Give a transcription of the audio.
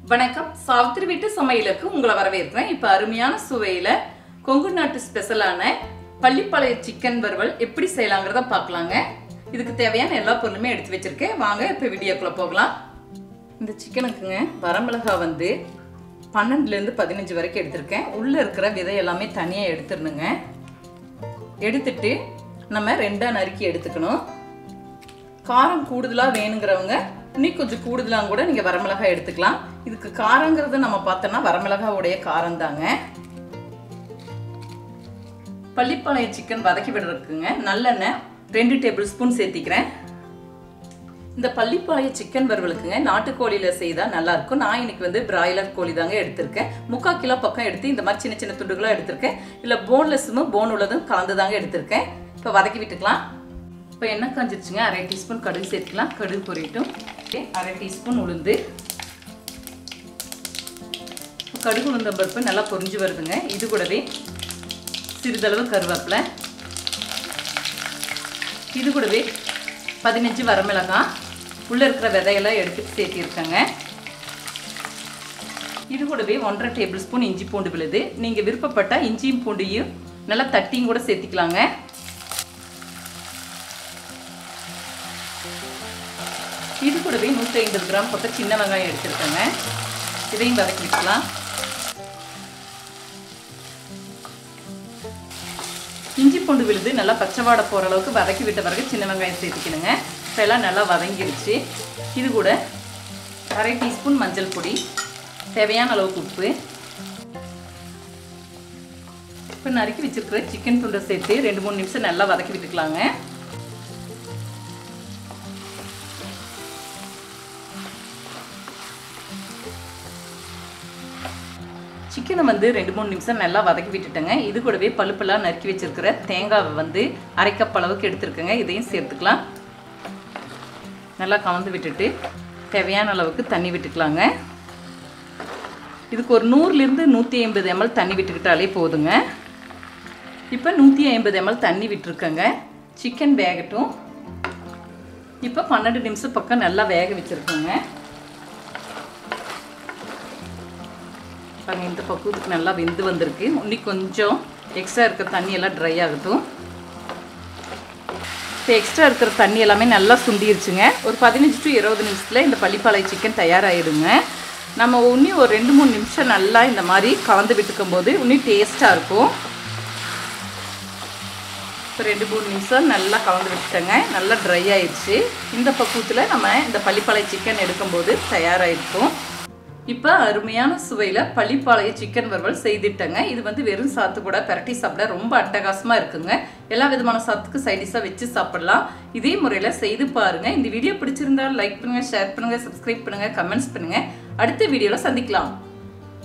வணக்கம் சாவித்திரி வீட்டு சமையலுக்கு உங்களை வரவேற்கிறேன் இப்போ அருமையான சுவையில் கொங்கு நாட்டு ஸ்பெஷலான பள்ளிப்பாளைய சிக்கன் வறுவல் எப்படி செய்யலாங்கிறத பார்க்கலாங்க இதுக்கு தேவையான எல்லா பொருளுமே எடுத்து வச்சிருக்கேன் வாங்க இப்போ வீடியோக்குள்ளே போகலாம் இந்த சிக்கனுக்குங்க வரமிளகா வந்து பன்னெண்டுலேருந்து பதினஞ்சு வரைக்கும் எடுத்திருக்கேன் உள்ளே இருக்கிற விதை எல்லாமே தனியாக எடுத்துடணுங்க எடுத்துட்டு நம்ம ரெண்டாக நறுக்கி எடுத்துக்கணும் காரம் கூடுதலாக வேணுங்கிறவங்க இன்னும் கொஞ்சம் கூடுதலாக கூட நீங்கள் வரமிளகாய் எடுத்துக்கலாம் இதுக்கு காரங்கிறது நம்ம பார்த்தோன்னா வரமிளகாவுடைய காரம் தாங்க பள்ளிப்பாளைய சிக்கன் வதக்கி விடுறதுக்குங்க நல்லெண்ணெய் ரெண்டு டேபிள் ஸ்பூன் சேர்த்திக்கிறேன் இந்த பள்ளிப்பாளைய சிக்கன் வறுவலுக்குங்க நாட்டுக்கோழியில் செய்தால் நல்லா இருக்கும் நான் இன்னைக்கு வந்து பிராய்லர் கோழி தாங்க எடுத்திருக்கேன் முக்கால் கிலோ பக்கம் எடுத்து இந்த மாதிரி சின்ன சின்ன துண்டுகளாக எடுத்திருக்கேன் இல்லை போன்லெஸ்ஸும் போன் உள்ளதும் கலந்து தாங்க எடுத்திருக்கேன் இப்போ வதக்கி விட்டுக்கலாம் இப்போ எண்ணெய் காஞ்சிருச்சுங்க அரை டீஸ்பூன் கடுகு சேர்த்துக்கலாம் கடுகு பொரியட்டும் அரை டீஸ்பூன் உளுந்து கடுகு உளுந்த பருப்பு நல்லா பொரிஞ்சு வருதுங்க இது கூடவே சிறிதளவு கருவேப்பிலை இது கூடவே பதினஞ்சு வரமிளகாய் உள்ளே இருக்கிற விதையெல்லாம் எடுத்து சேர்த்திருக்கேங்க இது கூடவே ஒன்றரை டேபிள் ஸ்பூன் இஞ்சி பூண்டு விழுது நீங்கள் விருப்பப்பட்டால் இஞ்சியும் பூண்டையும் நல்லா தட்டியும் கூட சேர்த்திக்கலாங்க இது கூடவே நூற்றி ஐம்பது கிராம் பக்கம் சின்ன வெங்காயம் எடுத்துருக்கேங்க இதையும் வதக்கி விட்டுக்கலாம் இஞ்சி பூண்டு விழுது நல்லா பச்சை வாடை போகிற அளவுக்கு வதக்கி விட்ட பிறகு சின்ன வெங்காயம் சேர்த்துக்கணுங்க இப்போ எல்லாம் நல்லா வதங்கிருச்சு இது கூட அரை டீஸ்பூன் மஞ்சள் பொடி தேவையான அளவுக்கு உப்பு இப்போ நறுக்கி வச்சுருக்கிற சிக்கன் துண்டை சேர்த்து ரெண்டு மூணு நிமிஷம் நல்லா வதக்கி விட்டுக்கலாங்க சிக்கனை வந்து ரெண்டு மூணு நிமிஷம் நல்லா வதக்கி விட்டுட்டேங்க இது கூடவே பழுப்பெல்லாம் நறுக்கி வச்சிருக்கிற தேங்காவை வந்து அரை கப் அளவுக்கு எடுத்துருக்கேங்க இதையும் சேர்த்துக்கலாம் நல்லா கலந்து விட்டுட்டு தேவையான அளவுக்கு தண்ணி விட்டுக்கலாங்க இதுக்கு ஒரு நூறுலேருந்து நூற்றி ஐம்பது எம்எல் தண்ணி விட்டுக்கிட்டாலே போதுங்க இப்போ நூற்றி ஐம்பது எம்எல் தண்ணி விட்டுருக்கேங்க சிக்கன் வேகட்டும் இப்போ பன்னெண்டு நிமிஷம் பக்கம் நல்லா வேக வச்சுருக்கோங்க பாருங்கள் இந்த பக்குவத்துக்கு நல்லா வெந்து வந்திருக்கு இன்னும் கொஞ்சம் எக்ஸ்ட்ரா இருக்கிற தண்ணி எல்லாம் ட்ரை ஆகட்டும் இப்போ எக்ஸ்ட்ரா இருக்கிற தண்ணி எல்லாமே நல்லா சுண்டிருச்சுங்க ஒரு பதினஞ்சு டு இருபது நிமிஷத்தில் இந்த பள்ளிப்பாளைய சிக்கன் தயாராகிடுங்க நம்ம இன்னும் ஒரு ரெண்டு மூணு நிமிஷம் நல்லா இந்த மாதிரி கலந்து விட்டுக்கும் போது இன்னும் டேஸ்ட்டாக இருக்கும் இப்போ ரெண்டு மூணு நிமிஷம் நல்லா கலந்து விட்டுட்டேங்க நல்லா ட்ரை ஆயிடுச்சு இந்த பக்குவத்தில் நம்ம இந்த பள்ளிப்பாளைய சிக்கன் எடுக்கும்போது தயாராகிருக்கும் இப்போ அருமையான சுவையில் பள்ளிப்பாளைய சிக்கன் வறுவல் செய்துட்டேங்க இது வந்து வெறும் சாத்து கூட பெரட்டி சாப்பிட ரொம்ப அட்டகாசமாக இருக்குங்க எல்லா விதமான சாத்துக்கு சைடிஷாக வச்சு சாப்பிடலாம் இதே முறையில் செய்து பாருங்கள் இந்த வீடியோ பிடிச்சிருந்தா லைக் பண்ணுங்கள் ஷேர் பண்ணுங்கள் சப்ஸ்கிரைப் பண்ணுங்கள் கமெண்ட்ஸ் பண்ணுங்கள் அடுத்த வீடியோவில் சந்திக்கலாம்